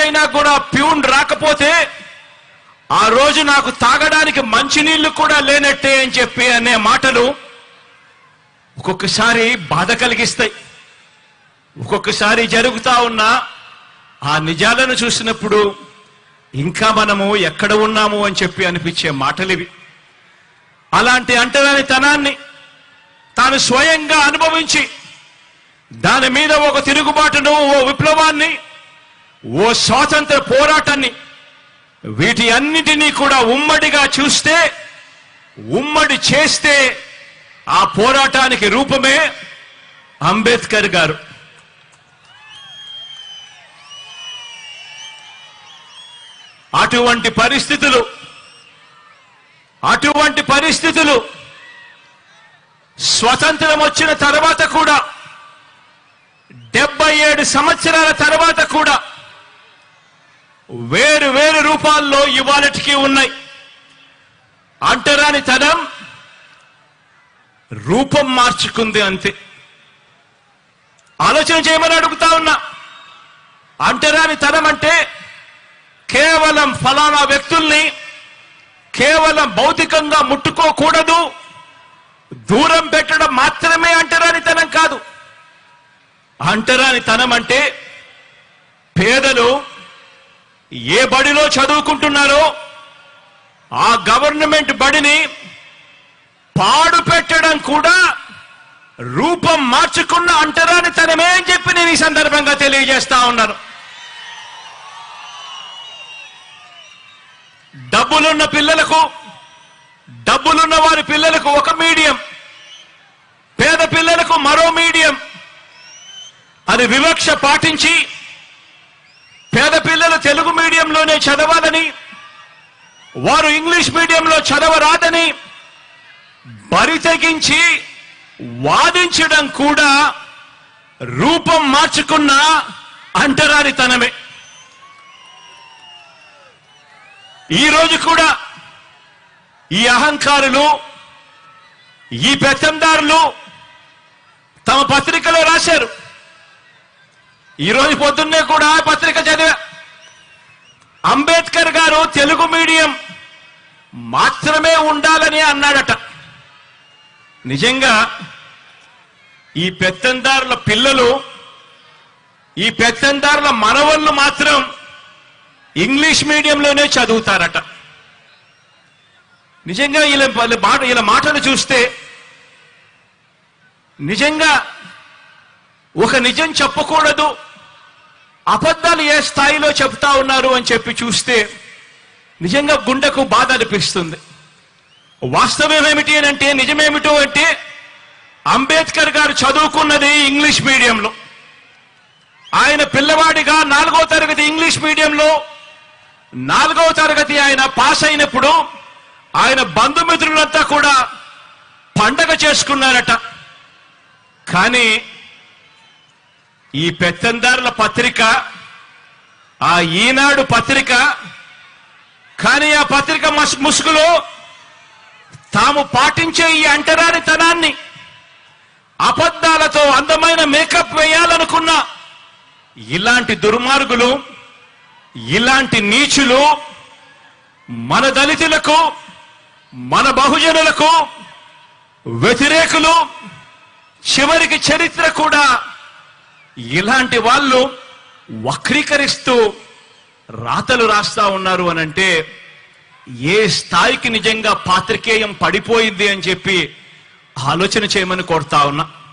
రోజైనా కూడా ప్యూన్ రాకపోతే ఆ రోజు నాకు తాగడానికి మంచినీళ్లు కూడా లేనట్టే అని చెప్పి అనే మాటలు ఒక్కొక్కసారి బాధ కలిగిస్తాయి ఒక్కొక్కసారి జరుగుతా ఉన్న ఆ నిజాలను చూసినప్పుడు ఇంకా మనము ఎక్కడ ఉన్నాము అని చెప్పి అనిపించే మాటలివి అలాంటి అంటరానితనాన్ని తాను స్వయంగా అనుభవించి దాని మీద ఒక తిరుగుబాటును ఓ విప్లవాన్ని ఓ స్వాతంత్ర పోరాటాన్ని వీటి అన్నిటినీ కూడా ఉమ్మడిగా చూస్తే ఉమ్మడి చేస్తే ఆ పోరాటానికి రూపమే అంబేద్కర్ గారు అటువంటి పరిస్థితులు అటువంటి పరిస్థితులు స్వతంత్రం వచ్చిన తర్వాత కూడా డెబ్బై ఏడు సంవత్సరాల తర్వాత కూడా వేరు వేరు రూపాల్లో ఇవాళటికి ఉన్నాయి అంటరాని తనం రూపం మార్చుకుంది అంతే ఆలోచన చేయమని అడుగుతా ఉన్నా అంటరాని తనం అంటే కేవలం ఫలానా వ్యక్తుల్ని కేవలం భౌతికంగా ముట్టుకోకూడదు దూరం పెట్టడం మాత్రమే అంటరానితనం కాదు అంటరానితనం అంటే పేదలు ఏ బడిలో చదువుకుంటున్నారో ఆ గవర్నమెంట్ బడిని పాడు పెట్టడం కూడా రూపం మార్చుకున్న అంటరానితనమే అని చెప్పి నేను ఈ సందర్భంగా తెలియజేస్తా ఉన్నాను డబ్బులున్న పిల్లలకు డబ్బులున్న వారి పిల్లలకు ఒక మీడియం పేద పిల్లలకు మరో మీడియం అని వివక్ష పాటించి పేద పిల్లలు తెలుగు మీడియంలోనే చదవాలని వారు ఇంగ్లీష్ మీడియంలో చదవరాదని బరి తెగించి వాదించడం కూడా రూపం మార్చుకున్న అంటరానితనమే ఈ రోజు కూడా ఈ అహంకారులు ఈ పెత్తందారులు తమ పత్రికలో రాశారు ఈ రోజు పొద్దున్నే కూడా ఆ పత్రిక చదివా అంబేద్కర్ గారు తెలుగు మీడియం మాత్రమే ఉండాలని అన్నాడట నిజంగా ఈ పెత్తందారుల పిల్లలు ఈ పెత్తందారుల మనవళ్ళు మాత్రం ఇంగ్లీష్ మీడియంలోనే చదువుతారట నిజంగా ఇలా వాళ్ళ మాట ఇలా మాటలు చూస్తే నిజంగా ఒక నిజం చెప్పకూడదు అబద్ధాలు ఏ స్థాయిలో చెప్తా ఉన్నారు అని చెప్పి చూస్తే నిజంగా గుండెకు బాధ అనిపిస్తుంది వాస్తవం ఏమిటి అని అంటే నిజమేమిటో అంటే అంబేద్కర్ గారు చదువుకున్నది ఇంగ్లీష్ మీడియంలో ఆయన పిల్లవాడిగా నాలుగో తరగతి ఇంగ్లీష్ మీడియంలో నాలుగవ తరగతి ఆయన పాస్ అయినప్పుడు ఆయన బంధుమిత్రులంతా కూడా పండగ చేసుకున్నారట కానీ ఈ పెత్తందారుల పత్రిక ఆ ఈనాడు పత్రిక కానీ ఆ పత్రిక మస్ ముసుగులో తాము పాటించే ఈ అంటరానితనాన్ని అబద్ధాలతో అందమైన మేకప్ వేయాలనుకున్న ఇలాంటి దుర్మార్గులు ఇలాంటి నీచులు మన దళితులకు మన బహుజనులకు వ్యతిరేకులు చివరికి చరిత్ర కూడా ఇలాంటి వాళ్ళు వక్రీకరిస్తూ రాతలు రాస్తా ఉన్నారు అని అంటే ఏ స్థాయికి నిజంగా పాత్రికేయం పడిపోయింది అని చెప్పి ఆలోచన చేయమని కోరుతా ఉన్నా